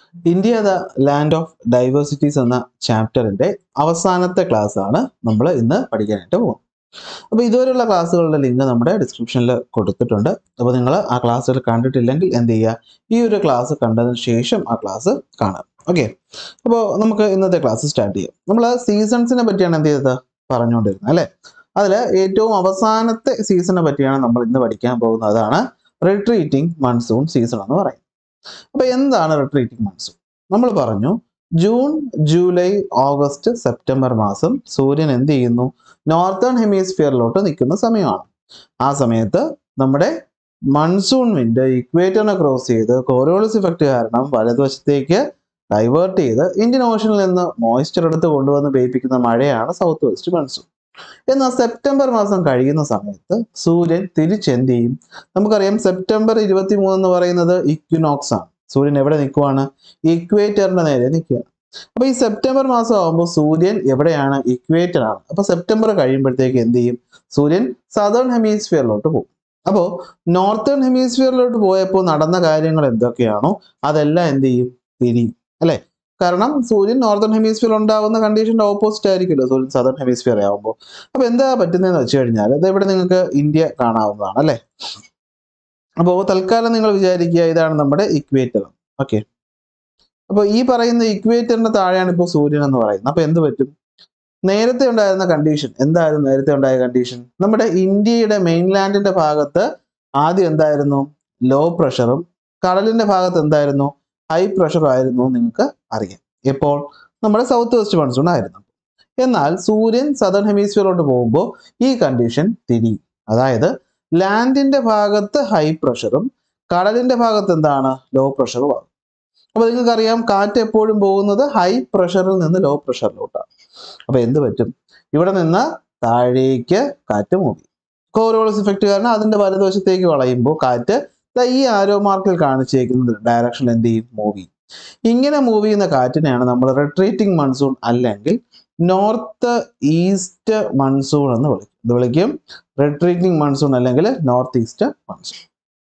India the land of diversities എന്ന ചാപ്റ്ററിന്റെ അവസാനത്തെ ക്ലാസ് ആണ് നമ്മൾ ഇന്ന് പഠിക്കാനായിട്ട് പോകുന്നത് അപ്പോൾ ഇതുവരെയുള്ള ക്ലാസ്സുകളുടെ ലിങ്ക് നമ്മുടെ ഡിസ്ക്രിപ്ഷനിൽ കൊടുത്തിട്ടുണ്ട് അപ്പോൾ നിങ്ങൾ ആ ക്ലാസ്സുകൾ കണ്ടിട്ടില്ലെങ്കിൽ എന്ത് ചെയ്യുക ഈ ഒരു ക്ലാസ് കണ്ടതിന് ശേഷം ആ ക്ലാസ് കാണാം ഓക്കെ അപ്പോൾ നമുക്ക് ഇന്നത്തെ ക്ലാസ് സ്റ്റാർട്ട് ചെയ്യാം നമ്മൾ സീസൺസിനെ പറ്റിയാണ് എന്ത് ചെയ്തത് പറഞ്ഞുകൊണ്ടിരുന്നത് അല്ലേ അതിൽ ഏറ്റവും അവസാനത്തെ സീസണിനെ പറ്റിയാണ് നമ്മൾ ഇന്ന് പഠിക്കാൻ പോകുന്നത് അതാണ് റിട്രീറ്റിംഗ് മൺസൂൺ സീസൺ എന്ന് പറയുന്നത് അപ്പൊ എന്താണ് റിട്രീറ്റിംഗ് മൺസൂൺ നമ്മൾ പറഞ്ഞു ജൂൺ ജൂലൈ ഓഗസ്റ്റ് സെപ്റ്റംബർ മാസം സൂര്യൻ എന്ത് ചെയ്യുന്നു നോർത്തേൺ ഹെമിസ്ഫിയറിലോട്ട് നിൽക്കുന്ന സമയമാണ് ആ സമയത്ത് നമ്മുടെ മൺസൂൺ വിൻഡ് ഇക്വേറ്ററിനെ ക്രോസ് ചെയ്ത് കോറിയോളിസ് ഇഫക്റ്റ് കാരണം വലതുവശത്തേക്ക് ഡൈവേർട്ട് ചെയ്ത് ഇന്ത്യൻ ഓഷനിൽ നിന്ന് മോയ്സ്ചർ എടുത്ത് കൊണ്ടുവന്ന് പെയ്പ്പിക്കുന്ന മഴയാണ് സൗത്ത് വെസ്റ്റ് മൺസൂൺ എന്നാൽ സെപ്റ്റംബർ മാസം കഴിയുന്ന സമയത്ത് സൂര്യൻ തിരിച്ചെന്ത് ചെയ്യും നമുക്കറിയാം സെപ്റ്റംബർ ഇരുപത്തി മൂന്ന് എന്ന് പറയുന്നത് ഇക്വിനോക്സ് ആണ് സൂര്യൻ എവിടെ നിൽക്കുവാണ് ഇക്വേറ്ററിന്റെ നേരെ നിൽക്കുകയാണ് അപ്പൊ ഈ സെപ്റ്റംബർ മാസം ആകുമ്പോൾ സൂര്യൻ എവിടെയാണ് ഇക്വേറ്റർ ആണ് അപ്പൊ സെപ്റ്റംബർ കഴിയുമ്പോഴത്തേക്ക് എന്ത് ചെയ്യും സൂര്യൻ സദേൺ ഹെമിസ്ഫിയറിലോട്ട് പോകും അപ്പോൾ നോർത്തേൺ ഹെമിസ്ഫിയറിലോട്ട് പോയപ്പോൾ നടന്ന കാര്യങ്ങൾ എന്തൊക്കെയാണോ അതെല്ലാം എന്ത് ചെയ്യും തിരിയും അല്ലെ കാരണം സൂര്യൻ നോർത്തേൺ ഹെമിസ്ഫിയർ ഉണ്ടാവുന്ന കണ്ടീഷന്റെ ഓപ്പോസിറ്റ് ആയിരിക്കുമല്ലോ സൂര്യൻ സദേൺ ഹെമിസ്ഫിയർ ആവുമ്പോൾ അപ്പൊ എന്താ പറ്റുന്നതെന്ന് വെച്ച് കഴിഞ്ഞാൽ ഇത് ഇവിടെ നിങ്ങൾക്ക് ഇന്ത്യ കാണാവുന്നതാണ് അല്ലെ അപ്പോൾ തൽക്കാലം നിങ്ങൾ വിചാരിക്കുക ഇതാണ് നമ്മുടെ ഇക്വേറ്റർ ഓക്കെ അപ്പോൾ ഈ പറയുന്ന ഇക്വേറ്ററിന്റെ താഴെയാണ് ഇപ്പോൾ സൂര്യൻ എന്ന് പറയുന്നത് അപ്പോൾ എന്ത് പറ്റും നേരത്തെ ഉണ്ടായിരുന്ന കണ്ടീഷൻ എന്തായിരുന്നു നേരത്തെ ഉണ്ടായ കണ്ടീഷൻ നമ്മുടെ ഇന്ത്യയുടെ മെയിൻലാൻഡിന്റെ ഭാഗത്ത് ആദ്യം എന്തായിരുന്നു ലോ പ്രഷറും കടലിന്റെ ഭാഗത്ത് എന്തായിരുന്നു ഹൈ പ്രഷർ ആയിരുന്നു നിങ്ങൾക്ക് അറിയാം എപ്പോൾ നമ്മുടെ സൗത്ത് വെസ്റ്റ് മൺസൂൺ ആയിരുന്നു എന്നാൽ സൂര്യൻ സദൺ ഹെമിസ്ഫിയറിലോട്ട് പോകുമ്പോൾ ഈ കണ്ടീഷൻ തിരിയും അതായത് ലാൻഡിന്റെ ഭാഗത്ത് ഹൈ പ്രഷറും കടലിന്റെ ഭാഗത്ത് എന്താണ് ലോ പ്രഷറും ആകും അപ്പൊ നിങ്ങൾക്കറിയാം കാറ്റ് എപ്പോഴും പോകുന്നത് ഹൈ പ്രഷറിൽ നിന്ന് ലോ പ്രഷറിലോട്ടാണ് അപ്പൊ എന്ത് പറ്റും ഇവിടെ നിന്ന് താഴേക്ക് കാറ്റ് മൂവി കോറോളസ് ഇഫക്റ്റ് കാരണം അതിന്റെ വലതുവശത്തേക്ക് വളയുമ്പോൾ കാറ്റ് ദാ ഈ ആരോ മാർക്കിൽ കാണിച്ചേക്കുന്ന ഡയറക്ഷൻ എന്ത് ചെയ്യും മൂവി ഇങ്ങനെ മൂവ് ചെയ്യുന്ന കാറ്റിനെയാണ് നമ്മൾ റിട്രീറ്റിംഗ് മൺസൂൺ അല്ലെങ്കിൽ നോർത്ത് ഈസ്റ്റ് മൺസൂൺ എന്ന് വിളിക്കും ഇത് വിളിക്കും റിട്രീറ്റിംഗ് മൺസൂൺ അല്ലെങ്കിൽ നോർത്ത് ഈസ്റ്റ് മൺസൂൺ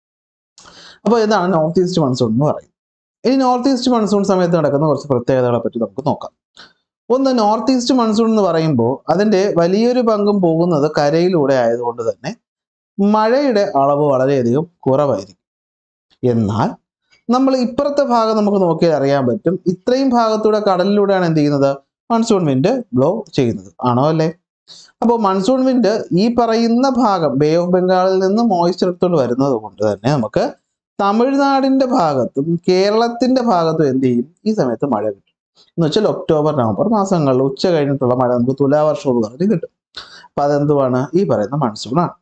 അപ്പോൾ ഇതാണ് നോർത്ത് ഈസ്റ്റ് മൺസൂൺ എന്ന് പറയുന്നത് ഇനി നോർത്ത് ഈസ്റ്റ് മൺസൂൺ സമയത്ത് നടക്കുന്ന കുറച്ച് പ്രത്യേകതകളെ പറ്റി നമുക്ക് നോക്കാം ഒന്ന് നോർത്ത് ഈസ്റ്റ് മൺസൂൺ എന്ന് പറയുമ്പോൾ അതിന്റെ വലിയൊരു പങ്കും പോകുന്നത് കരയിലൂടെ ആയതുകൊണ്ട് തന്നെ മഴയുടെ അളവ് വളരെയധികം കുറവായിരിക്കും എന്നാൽ നമ്മൾ ഇപ്പുറത്തെ ഭാഗം നമുക്ക് നോക്കിയാൽ അറിയാൻ പറ്റും ഇത്രയും ഭാഗത്തൂടെ കടലിലൂടെയാണ് എന്ത് ചെയ്യുന്നത് മൺസൂൺ വിൻഡ് ബ്ലോ ചെയ്യുന്നത് ആണോ അല്ലേ അപ്പോൾ മൺസൂൺ വിൻഡ് ഈ പറയുന്ന ഭാഗം ബേ ഓഫ് ബംഗാളിൽ നിന്ന് മോയ്സ്ചർ എടുത്തുകൊണ്ട് വരുന്നത് കൊണ്ട് തന്നെ നമുക്ക് തമിഴ്നാടിന്റെ ഭാഗത്തും കേരളത്തിന്റെ ഭാഗത്തും എന്ത് ചെയ്യും ഈ സമയത്ത് മഴ കിട്ടും എന്ന് വെച്ചാൽ ഒക്ടോബർ നവംബർ മാസങ്ങളിൽ ഉച്ച കഴിഞ്ഞിട്ടുള്ള മഴ നമുക്ക് തുലാവർഷം എന്ന് പറഞ്ഞ് കിട്ടും അപ്പൊ അതെന്തുവാണ് ഈ പറയുന്ന മൺസൂൺ ആണ്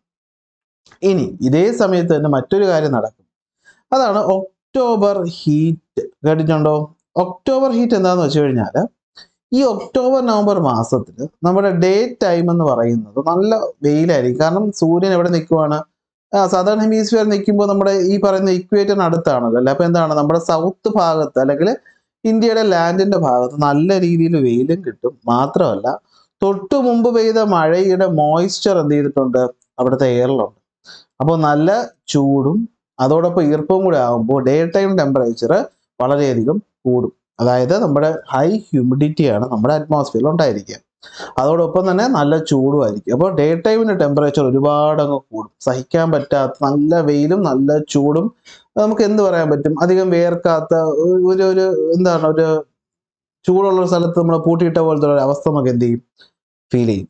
ഇനി ഇതേ സമയത്ത് തന്നെ മറ്റൊരു കാര്യം നടക്കും അതാണ് ഒക്ടോബർ ഹീറ്റ് കേട്ടിട്ടുണ്ടോ ഒക്ടോബർ ഹീറ്റ് എന്താന്ന് വെച്ച് കഴിഞ്ഞാൽ ഈ ഒക്ടോബർ നവംബർ മാസത്തിൽ നമ്മുടെ ഡേ ടൈം എന്ന് പറയുന്നത് നല്ല വെയിലായിരിക്കും കാരണം സൂര്യൻ എവിടെ നിൽക്കുവാണ് സദേൺ ഹെമിസ്ഫിയർ നിൽക്കുമ്പോൾ നമ്മുടെ ഈ പറയുന്ന ഇക്വേറ്ററിന് അടുത്താണല്ലോ അല്ലെ അപ്പൊ എന്താണ് നമ്മുടെ സൗത്ത് ഭാഗത്ത് അല്ലെങ്കിൽ ഇന്ത്യയുടെ ലാൻഡിന്റെ ഭാഗത്ത് നല്ല രീതിയിൽ വെയിലും കിട്ടും മാത്രമല്ല തൊട്ടു മുമ്പ് പെയ്ത മഴയുടെ മോയ്സ്ചർ എന്ത് ചെയ്തിട്ടുണ്ട് അവിടുത്തെ എയറിലുണ്ട് അപ്പോൾ നല്ല ചൂടും അതോടൊപ്പം ഈർപ്പവും കൂടെ ആകുമ്പോൾ ഡേ ടൈം ടെമ്പറേച്ചർ വളരെയധികം കൂടും അതായത് നമ്മുടെ ഹൈ ഹ്യൂമിഡിറ്റിയാണ് നമ്മുടെ അറ്റ്മോസ്ഫിയറിൽ ഉണ്ടായിരിക്കുക അതോടൊപ്പം തന്നെ നല്ല ചൂടും ആയിരിക്കും അപ്പോൾ ഡേ ടൈമിന്റെ ടെമ്പറേച്ചർ ഒരുപാട് അങ്ങ് കൂടും സഹിക്കാൻ പറ്റാത്ത നല്ല വെയിലും നല്ല ചൂടും നമുക്ക് എന്ത് പറയാൻ പറ്റും അധികം വേർക്കാത്ത ഒരു ഒരു എന്താണ് ഒരു ചൂടുള്ള ഒരു സ്ഥലത്ത് നമ്മൾ പൂട്ടിയിട്ട പോലത്തെ ഒരു അവസ്ഥ നമുക്ക് എന്ത് ചെയ്യും ഫീൽ ചെയ്യും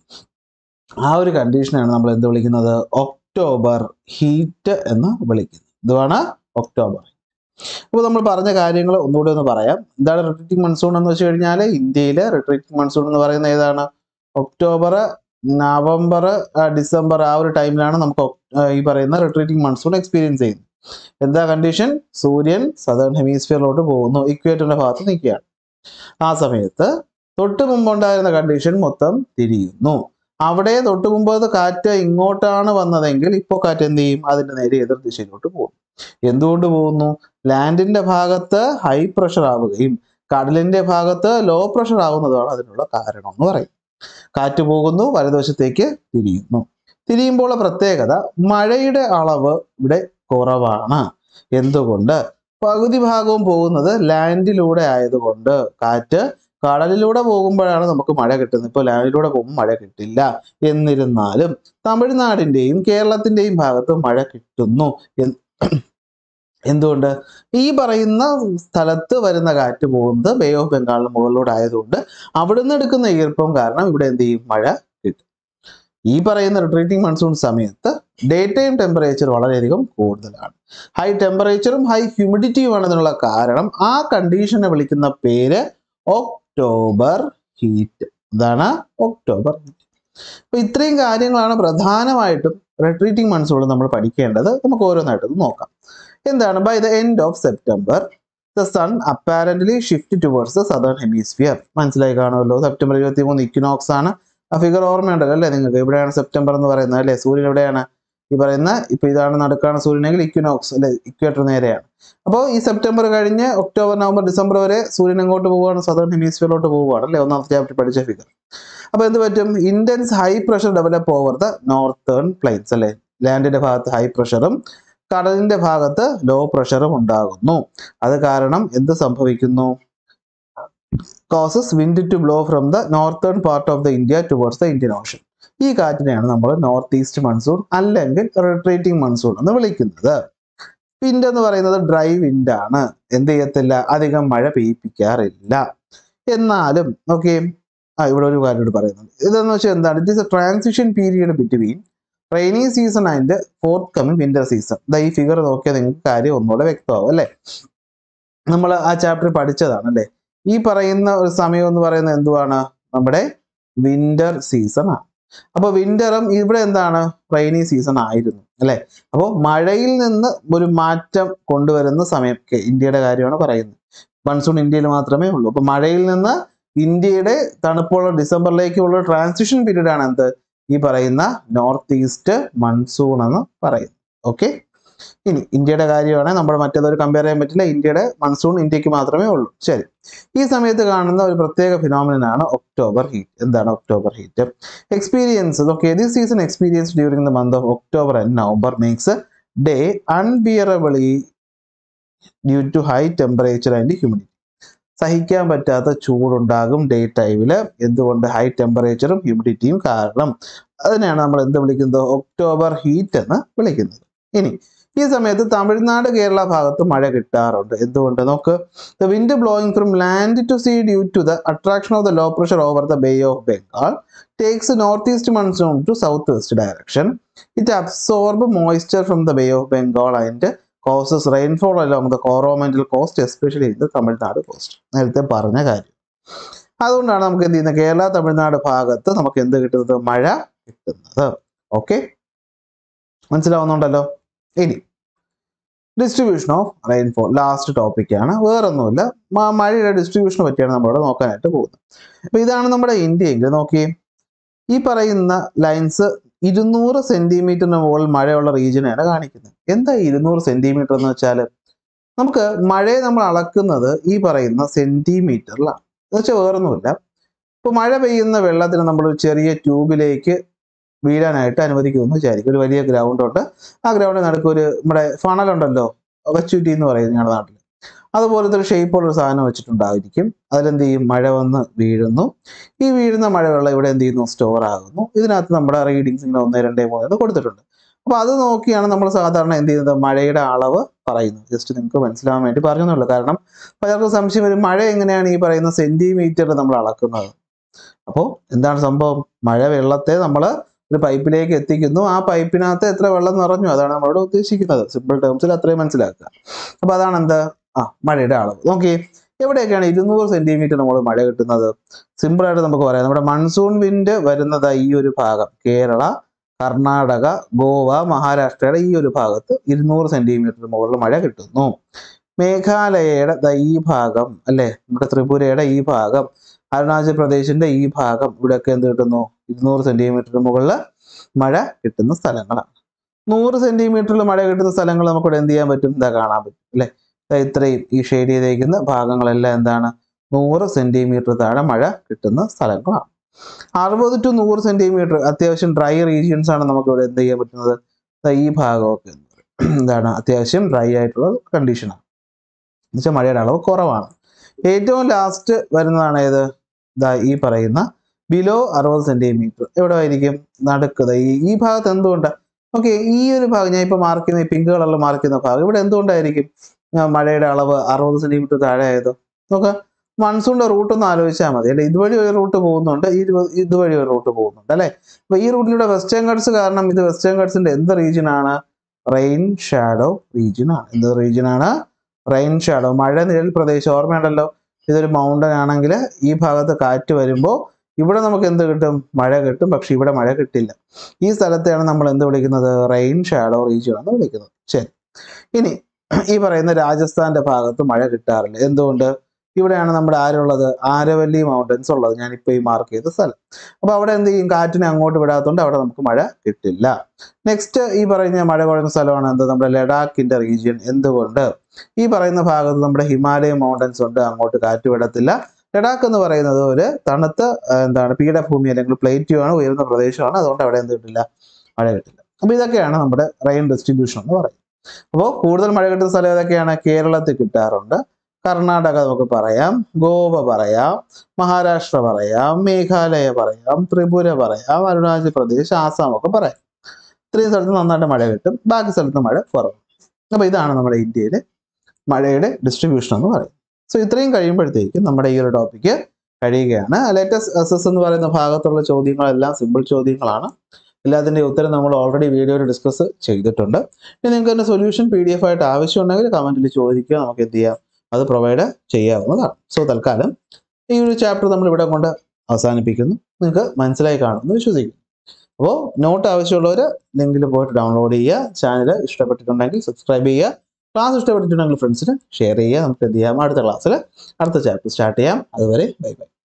ആ ഒരു കണ്ടീഷനാണ് നമ്മൾ എന്ത് വിളിക്കുന്നത് ഒക്ടോബർ ഹീറ്റ് എന്ന് വിളിക്കുന്നത് ഇതുമാണ് ഒക്ടോബർ അപ്പോൾ നമ്മൾ പറഞ്ഞ കാര്യങ്ങൾ ഒന്നുകൂടി ഒന്ന് പറയാം എന്താണ് റിട്രീറ്റിംഗ് മൺസൂൺ എന്ന് വെച്ച് കഴിഞ്ഞാൽ ഇന്ത്യയിലെ റിട്രീറ്റിംഗ് മൺസൂൺ എന്ന് പറയുന്നത് ഏതാണ് ഒക്ടോബർ നവംബർ ഡിസംബർ ആ ഒരു ടൈമിലാണ് നമുക്ക് ഈ പറയുന്ന റിട്രീറ്റിംഗ് മൺസൂൺ എക്സ്പീരിയൻസ് ചെയ്യുന്നത് എന്താ കണ്ടീഷൻ സൂര്യൻ സദേൺ ഹെമിസ്ഫിയറിലോട്ട് പോകുന്നു ഇക്വേറ്ററിന്റെ ഭാഗത്ത് നിൽക്കുകയാണ് ആ സമയത്ത് തൊട്ട് മുമ്പുണ്ടായിരുന്ന കണ്ടീഷൻ മൊത്തം തിരിയുന്നു അവിടെ തൊട്ട് മുമ്പ് കാറ്റ് ഇങ്ങോട്ടാണ് വന്നതെങ്കിൽ ഇപ്പോൾ കാറ്റ് എന്ത് ചെയ്യും അതിന്റെ നേരെ എതിർ ദിശയിലോട്ട് പോകും എന്തുകൊണ്ട് പോകുന്നു ലാൻഡിന്റെ ഭാഗത്ത് ഹൈ പ്രഷർ ആവുകയും കടലിന്റെ ഭാഗത്ത് ലോ പ്രഷർ ആവുന്നതാണ് അതിനുള്ള കാരണം എന്ന് പറയും കാറ്റ് പോകുന്നു വലതുവശത്തേക്ക് തിരിയുന്നു തിരിയുമ്പോൾ പ്രത്യേകത മഴയുടെ അളവ് ഇവിടെ കുറവാണ് എന്തുകൊണ്ട് പകുതി ഭാഗവും പോകുന്നത് ലാൻഡിലൂടെ ആയതുകൊണ്ട് കാറ്റ് കടലിലൂടെ പോകുമ്പോഴാണ് നമുക്ക് മഴ കിട്ടുന്നത് ഇപ്പോൾ ലാൻഡിലൂടെ പോകുമ്പോൾ മഴ കിട്ടില്ല എന്നിരുന്നാലും തമിഴ്നാടിൻ്റെയും കേരളത്തിൻ്റെയും ഭാഗത്ത് മഴ കിട്ടുന്നു എന്ന് എന്തുകൊണ്ട് ഈ പറയുന്ന സ്ഥലത്ത് വരുന്ന കാറ്റ് പോകുന്നത് ബേ ഓഫ് ബംഗാളിന് മുകളിലൂടെ ആയതുകൊണ്ട് അവിടുന്ന് എടുക്കുന്ന ഈർപ്പം കാരണം ഇവിടെ എന്ത് ചെയ്യും മഴ കിട്ടും ഈ പറയുന്ന റിട്രീറ്റിംഗ് മൺസൂൺ സമയത്ത് ഡേ ടൈം ടെമ്പറേച്ചർ വളരെയധികം കൂടുതലാണ് ഹൈ ടെമ്പറേച്ചറും ഹൈ ഹ്യൂമിഡിറ്റിയും ആണെന്നുള്ള കാരണം ആ കണ്ടീഷനെ വിളിക്കുന്ന പേര് ഒക്ടോബർ ഹീറ്റ് ഇതാണ് ഒക്ടോബർ ഹീറ്റ് അപ്പൊ ഇത്രയും കാര്യങ്ങളാണ് പ്രധാനമായിട്ടും റിട്രീറ്റിംഗ് മൺസൂൺ നമ്മൾ പഠിക്കേണ്ടത് നമുക്ക് ഓരോന്നായിട്ട് നോക്കാം എന്താണ് by the end of September the sun apparently shift towards the southern hemisphere മനസ്സിലായി കാണുമല്ലോ സെപ്റ്റംബർ ഇരുപത്തി മൂന്ന് ഇക്വിനോക്സ് ആണ് ആ ഫിഗർ ഓർമ്മയുണ്ടല്ലോ അല്ലേ നിങ്ങൾക്ക് ഇവിടെയാണ് സെപ്റ്റംബർ എന്ന് പറയുന്നത് അല്ലേ സൂര്യൻ എവിടെയാണ് ഈ പറയുന്ന ഇപ്പൊ ഇതാണ് നടുക്കാണ് സൂര്യനെങ്കിൽ ഇക്വിനോക്സ് അല്ലെ ഇക്വേറ്റർ നേരെയാണ് അപ്പോൾ ഈ സെപ്റ്റംബർ കഴിഞ്ഞ് ഒക്ടോബർ നവംബർ ഡിസംബർ വരെ സൂര്യൻ എങ്ങോട്ട് പോവുകയാണ് സദേൺ ഹെമിസ്ഫിയറിലോട്ട് പോവുകയാണ് അല്ലേ ഒന്നാമത്തെ ചാപ്റ്റർ പഠിച്ച ഫിഗർ അപ്പോൾ എന്ത് പറ്റും intense high pressure develop over the northern plains അല്ലേ ലാൻഡിന്റെ ഭാഗത്ത് ഹൈ പ്രഷറും കടലിന്റെ ഭാഗത്ത് ലോ പ്രഷറും ഉണ്ടാകുന്നു അത് കാരണം എന്ത് സംഭവിക്കുന്നു causes wind to blow from the northern part of the India towards the Indian ocean ഈ കാറ്റിനെയാണ് നമ്മൾ നോർത്ത് ഈസ്റ്റ് മൺസൂൺ അല്ലെങ്കിൽ റിട്രേറ്റിംഗ് മൺസൂൺ എന്ന് വിളിക്കുന്നത് വിൻഡ് എന്ന് പറയുന്നത് ഡ്രൈ വിൻഡ് ആണ് എന്ത് ചെയ്യത്തില്ല അധികം മഴ പെയ്യിപ്പിക്കാറില്ല എന്നാലും ഓക്കെ ആ ഇവിടെ ഒരു കാര്യം കൂടി പറയുന്നുണ്ട് ഇതെന്ന് വെച്ചാൽ എന്താണ് it is a transition period between rainy season and forthcoming winter season ദാ ഈ ഫിഗർ നോക്കിയാൽ നിങ്ങൾക്ക് കാര്യം ഒന്നുകൂടെ വ്യക്തമാവും അല്ലേ നമ്മൾ ആ ചാപ്റ്റർ പഠിച്ചതാണ് അല്ലേ ഈ പറയുന്ന ഒരു സമയം എന്ന് പറയുന്നത് എന്തുവാണ് നമ്മുടെ വിന്റർ സീസൺ ആണ് അപ്പൊ വിന്ററും ഇവിടെ എന്താണ് റെയിനി സീസൺ ആയിരുന്നു അല്ലെ അപ്പോൾ മഴയിൽ നിന്ന് ഒരു മാറ്റം കൊണ്ടുവരുന്ന സമയം ഒക്കെ ഇന്ത്യയുടെ കാര്യമാണ് പറയുന്നത് മൺസൂൺ ഇന്ത്യയിൽ മാത്രമേ ഉള്ളൂ അപ്പൊ മഴയിൽ നിന്ന് ഇന്ത്യയുടെ തണുപ്പുള്ള ഡിസംബറിലേക്കുള്ള ട്രാൻസിഷൻ പീരീഡ് ആണ് എന്ത് ഈ പറയുന്ന നോർത്ത് ഈസ്റ്റ് മൺസൂൺ എന്ന് പറയുന്നത് ഓക്കെ ഇനി ഇന്ത്യയുടെ കാര്യമാണ് നമ്മൾ മറ്റേതൊരു കമ്പയർ ചെയ്യാൻ പറ്റില്ല ഇന്ത്യയുടെ മൺസൂൺ ഇന്ത്യക്ക് മാത്രമേ ഉള്ളൂ ശരി ഈ സമയത്ത് കാണുന്ന ഒരു പ്രത്യേക ഫിനോമിനൻ ആണ് ഒക്ടോബർ ഹീറ്റ് എന്താണ് October heat experience okay this season experience during the month of October and November makes day unbearably due to high temperature and humidity സഹിക്കാൻ പറ്റാത്ത ചൂടുണ്ടാകും ഡേ ടൈമിൽ എന്തുകൊണ്ട് ഹൈ ടെമ്പറേച്ചറും ഹ്യൂമിഡിറ്റിയും കാരണം അതിനെയാണ് നമ്മൾ എന്ത് വിളിക്കുന്നത് ഒക്ടോബർ ഹീറ്റ് എന്ന് വിളിക്കുന്നത് ഇനി ഈ സമയത്ത് തമിഴ്നാട് കേരള ഭാഗത്ത് മഴ കിട്ടാറുണ്ട് എന്തുകൊണ്ട് നോക്ക് the wind blowing from land to sea due to the attraction of the low pressure over the Bay of Bengal takes north east monsoon to south west direction it absorb moisture from the Bay of Bengal and causes rainfall along the Coromandel coast especially in the Tamil Nadu coast നേരത്തെ പറഞ്ഞ കാര്യം അതുകൊണ്ടാണ് നമുക്ക് എന്ത് ചെയ്യുന്നത് കേരള തമിഴ്നാട് ഭാഗത്ത് നമുക്ക് എന്ത് കിട്ടുന്നത് മഴ കിട്ടുന്നത് ഓക്കെ മനസ്സിലാവുന്നുണ്ടല്ലോ ഇനി ഡിസ്ട്രിബ്യൂഷൻ ഓഫ് റെയിൻഫോൾ ലാസ്റ്റ് ടോപ്പിക്കാണ് വേറൊന്നുമില്ല മ- മഴയുടെ ഡിസ്ട്രിബ്യൂഷനെ പറ്റിയാണ് നമ്മളിവിടെ നോക്കാനായിട്ട് പോകുന്നത് അപ്പൊ ഇതാണ് നമ്മുടെ ഇന്ത്യയെങ്കിൽ നോക്കിയേ ഈ പറയുന്ന ലൈൻസ് ഇരുന്നൂറ് സെന്റിമീറ്ററിന് മുകളിൽ മഴയുള്ള റീജിയനാണ് കാണിക്കുന്നത് എന്താ ഈ ഇരുന്നൂറ് സെന്റിമീറ്റർ എന്ന് വെച്ചാൽ നമുക്ക് മഴയെ നമ്മൾ അളക്കുന്നത് ഈ പറയുന്ന സെന്റിമീറ്ററിലാണ് എന്ന് വെച്ചാൽ വേറൊന്നുമില്ല ഇപ്പൊ മഴ പെയ്യുന്ന വെള്ളത്തിന് നമ്മൾ ഒരു ചെറിയ ട്യൂബിലേക്ക് വീഴാനായിട്ട് അനുവദിക്കുന്നു എന്ന് വിചാരിക്കും ഒരു വലിയ ഗ്രൗണ്ട് ഉണ്ട് ആ ഗ്രൗണ്ടിൽ നടുക്ക് ഒരു നമ്മുടെ ഫണലുണ്ടല്ലോ വച്ചുറ്റി എന്ന് പറയുന്നത് ഞങ്ങളുടെ നാട്ടിൽ അതുപോലത്തെ ഒരു ഷേപ്പുള്ള ഒരു സാധനം വെച്ചിട്ടുണ്ടായിരിക്കും അതിലെന്ത് ചെയ്യും മഴ വന്ന് വീഴുന്നു ഈ വീഴുന്ന മഴവെള്ളം ഇവിടെ എന്ത് ചെയ്യുന്നു സ്റ്റോർ ആകുന്നു ഇതിനകത്ത് നമ്മുടെ റീഡിങ്സ് ഇങ്ങനെ ഒന്ന് രണ്ട് മൂന്ന് എന്ന് കൊടുത്തിട്ടുണ്ട് അപ്പോൾ അത് നോക്കിയാണ് നമ്മൾ സാധാരണ എന്ത് ചെയ്യുന്നത് മഴയുടെ അളവ് പറയുന്നത് ജസ്റ്റ് നിങ്ങൾക്ക് മനസ്സിലാവാൻ വേണ്ടി പറഞ്ഞെന്നുള്ളൂ കാരണം പലർക്കും സംശയം വരും മഴ എങ്ങനെയാണ് ഈ പറയുന്ന സെന്റിമീറ്ററിൽ നമ്മൾ അളക്കുന്നത് അപ്പോൾ എന്താണ് സംഭവം മഴ വെള്ളത്തെ നമ്മൾ ഒരു പൈപ്പിലേക്ക് എത്തിക്കുന്നു ആ പൈപ്പിനകത്ത് എത്ര വെള്ളം നിറഞ്ഞു അതാണ് നമ്മളോട് ഉദ്ദേശിക്കുന്നത് സിമ്പിൾ ടേംസിൽ അത്രയും മനസ്സിലാക്കുക അപ്പോൾ അതാണ് എന്താ ആ മഴയുടെ അളവ് നോക്കി എവിടെയൊക്കെയാണ് ഇരുന്നൂറ് സെന്റിമീറ്റർ നമ്മൾ മഴ കിട്ടുന്നത് സിമ്പിൾ ആയിട്ട് നമുക്ക് പറയാം നമ്മുടെ മൺസൂൺ വിൻഡ് വരുന്നത് ഈ ഒരു ഭാഗം കേരള കർണാടക ഗോവ മഹാരാഷ്ട്രയുടെ ഈ ഒരു ഭാഗത്ത് ഇരുന്നൂറ് സെന്റിമീറ്റർ മുകളിൽ മഴ കിട്ടുന്നു മേഘാലയയുടെ ദാ ഈ ഭാഗം അല്ലെ നമ്മുടെ ത്രിപുരയുടെ ഈ ഭാഗം അരുണാചൽ പ്രദേശിന്റെ ഈ ഭാഗം ഇവിടെയൊക്കെ എന്ത് കിട്ടുന്നു ഇരുന്നൂറ് സെന്റിമീറ്റർ മുകളിൽ മഴ കിട്ടുന്ന സ്ഥലങ്ങളാണ് നൂറ് സെന്റിമീറ്ററിൽ മഴ കിട്ടുന്ന സ്ഥലങ്ങൾ നമുക്കിവിടെ എന്ത് ചെയ്യാൻ പറ്റും ഇതാ കാണാൻ പറ്റും അല്ലെ ദാ ഇത്രയും ഈ ഷെയ്ഡ് ചെയ്തേക്കുന്ന ഭാഗങ്ങളെല്ലാം എന്താണ് നൂറ് സെന്റിമീറ്റർ താഴെ മഴ കിട്ടുന്ന സ്ഥലങ്ങളാണ് അറുപത് ടു നൂറ് സെന്റിമീറ്റർ അത്യാവശ്യം ഡ്രൈ റീജിയൻസ് ആണ് നമുക്ക് ഇവിടെ എന്ത് ചെയ്യാൻ പറ്റുന്നത് ദാ ഈ ഭാഗമൊക്കെ എന്താണ് അത്യാവശ്യം ഡ്രൈ ആയിട്ടുള്ള കണ്ടീഷനാണ് എന്നുവെച്ചാൽ മഴയുടെ അളവ് കുറവാണ് ഏറ്റവും ലാസ്റ്റ് വരുന്നതാണ് ഏത് ഇതാ ഈ പറയുന്ന ബിലോ അറുപത് സെന്റിമീറ്റർ എവിടെ ആയിരിക്കും നടുക്കത് ഈ ഈ ഭാഗത്ത് എന്തുകൊണ്ട് ഓക്കെ ഈ ഒരു ഭാഗം ഞാൻ ഇപ്പോൾ മാർക്ക് ചെയ്യുന്ന ഈ പിങ്ക് കളറിൽ മാർക്ക് ചെയ്യുന്ന ഭാഗം ഇവിടെ എന്തുകൊണ്ടായിരിക്കും ആ, മഴയുടെ അളവ് അറുപത് സെന്റിമീറ്റർ താഴെ ആയത് നോക്കാം മൺസൂണിന്റെ റൂട്ട് ഒന്ന് ആലോചിച്ചാൽ മതി അല്ലെ ഇതുവഴി ഒരു റൂട്ട് പോകുന്നുണ്ട് ഈ ഒരു- ഇതുവഴി ഒരു റൂട്ട് പോകുന്നുണ്ട് അല്ലെ അപ്പൊ ഈ റൂട്ടിലൂടെ വെസ്റ്റേൺ ഗഡ്സ് കാരണം ഇത് വെസ്റ്റേൺ ഗഡ്സിന്റെ എന്ത് റീജിയൻ ആണ് റെയിൻ ഷാഡോ റീജിയൻ ആണ് എന്ത് റീജിയൻ ആണ് റെയിൻ ഷാഡോ മഴ നിഴൽ പ്രദേശം ഓർമ്മയുണ്ടല്ലോ ഇതൊരു മൗണ്ടൻ ആണെങ്കിൽ ഈ ഭാഗത്ത് കാറ്റ് വരുമ്പോൾ ഇവിടെ നമുക്ക് എന്ത് കിട്ടും മഴ കിട്ടും പക്ഷെ ഇവിടെ മഴ കിട്ടില്ല ഈ സ്ഥലത്തെയാണ് നമ്മൾ എന്ത് വിളിക്കുന്നത് റെയിൻ ഷാഡോ റീജിയൻ എന്ന് വിളിക്കുന്നത് ശരി ഇനി ഈ പറയുന്ന രാജസ്ഥാന്റെ ഭാഗത്ത് മഴ കിട്ടാറില്ല എന്തുകൊണ്ട് ഇവിടെയാണ് നമ്മുടെ ആരുള്ളത് ആരവല്ലി മൗണ്ടൻസ് ഉള്ളത് ഞാനിപ്പോൾ ഈ മാർക്ക് ചെയ്ത സ്ഥലം അപ്പോൾ അവിടെ എന്ത് ചെയ്യും കാറ്റിനെ അങ്ങോട്ട് വിടാത്തതുകൊണ്ട് അവിടെ നമുക്ക് മഴ കിട്ടില്ല നെക്സ്റ്റ് ഈ പറയുന്ന മഴ കുറയുന്ന സ്ഥലമാണ് എന്ത് നമ്മുടെ ലഡാക്കിന്റെ റീജിയൻ എന്തുകൊണ്ട് ഈ പറയുന്ന ഭാഗത്ത് നമ്മുടെ ഹിമാലയൻ മൗണ്ടൻസ് ഉണ്ട് അങ്ങോട്ട് കാറ്റ് വിടത്തില്ല ലഡാക്ക് എന്ന് പറയുന്നത് ഒരു തണുത്ത ആ, എന്താണ് പീഠഭൂമി അല്ലെങ്കിൽ പ്ലേറ്റ്യൂ ആണ് ഉയർന്ന പ്രദേശമാണ് അതുകൊണ്ട് അവിടെ എന്ത് കിട്ടില്ല മഴ കിട്ടില്ല അപ്പോൾ ഇതൊക്കെയാണ് നമ്മുടെ റെയിൻ ഡിസ്ട്രിബ്യൂഷൻ എന്ന് പറയുന്നത് അപ്പോൾ കൂടുതൽ മഴ കിട്ടുന്ന സ്ഥലം ഏതൊക്കെയാണ് കേരളത്തിൽ കിട്ടാറുണ്ട് കർണാടക നമുക്ക് പറയാം ഗോവ പറയാം മഹാരാഷ്ട്ര പറയാം മേഘാലയ പറയാം ത്രിപുര പറയാം അരുണാചൽ പ്രദേശ് ആസാം ഒക്കെ പറയാം ഇത്രയും സ്ഥലത്ത് നന്നായിട്ട് മഴ കിട്ടും ബാക്കി സ്ഥലത്ത് മഴ കുറവ് അപ്പോൾ ഇതാണ് നമ്മുടെ ഇന്ത്യയിലെ മഴയുടെ ഡിസ്ട്രിബ്യൂഷൻ എന്ന് പറയും സോ ഇത്രയും കഴിയുമ്പോഴത്തേക്കും നമ്മുടെ ഈ ഒരു ടോപ്പിക്ക് കഴിയുകയാണ് ലേറ്റസ്റ്റ് അസസ് എന്ന് പറയുന്ന ഭാഗത്തുള്ള ചോദ്യങ്ങളെല്ലാം സിമ്പിൾ ചോദ്യങ്ങളാണ് എല്ലാത്തിൻ്റെ ഉത്തരം നമ്മൾ ഓൾറെഡി വീഡിയോയിൽ ഡിസ്കസ് ചെയ്തിട്ടുണ്ട് ഇനി നിങ്ങൾക്ക് അതിൻ്റെ സൊല്യൂഷൻ പി ഡി എഫ് ആയിട്ട് ആവശ്യമുണ്ടെങ്കിൽ കമൻറ്റിൽ ചോദിക്കുക നമുക്ക് എന്ത് ചെയ്യാം അത് പ്രൊവൈഡ് ചെയ്യാവുന്നതാണ് സോ തൽക്കാലം ഈ ഒരു ചാപ്റ്റർ നമ്മൾ ഇവിടെ കൊണ്ട് അവസാനിപ്പിക്കുന്നു നിങ്ങൾക്ക് മനസ്സിലായി കാണുമെന്ന് വിശ്വസിക്കുന്നു അപ്പോൾ നോട്ട് ആവശ്യമുള്ളവർ ലിങ്കിൽ പോയിട്ട് ഡൗൺലോഡ് ചെയ്യുക ചാനൽ ഇഷ്ടപ്പെട്ടിട്ടുണ്ടെങ്കിൽ സബ്സ്ക്രൈബ് ചെയ്യുക ക്ലാസ് ഇഷ്ടപ്പെട്ടിട്ടുണ്ടെങ്കിൽ ഫ്രണ്ട്സിന് ഷെയർ ചെയ്യുക നമുക്ക് എന്ത് ചെയ്യാം അടുത്ത ക്ലാസ്സിൽ അടുത്ത ചാപ്റ്റർ സ്റ്റാർട്ട് ചെയ്യാം അതുവരെ ബൈ ബൈ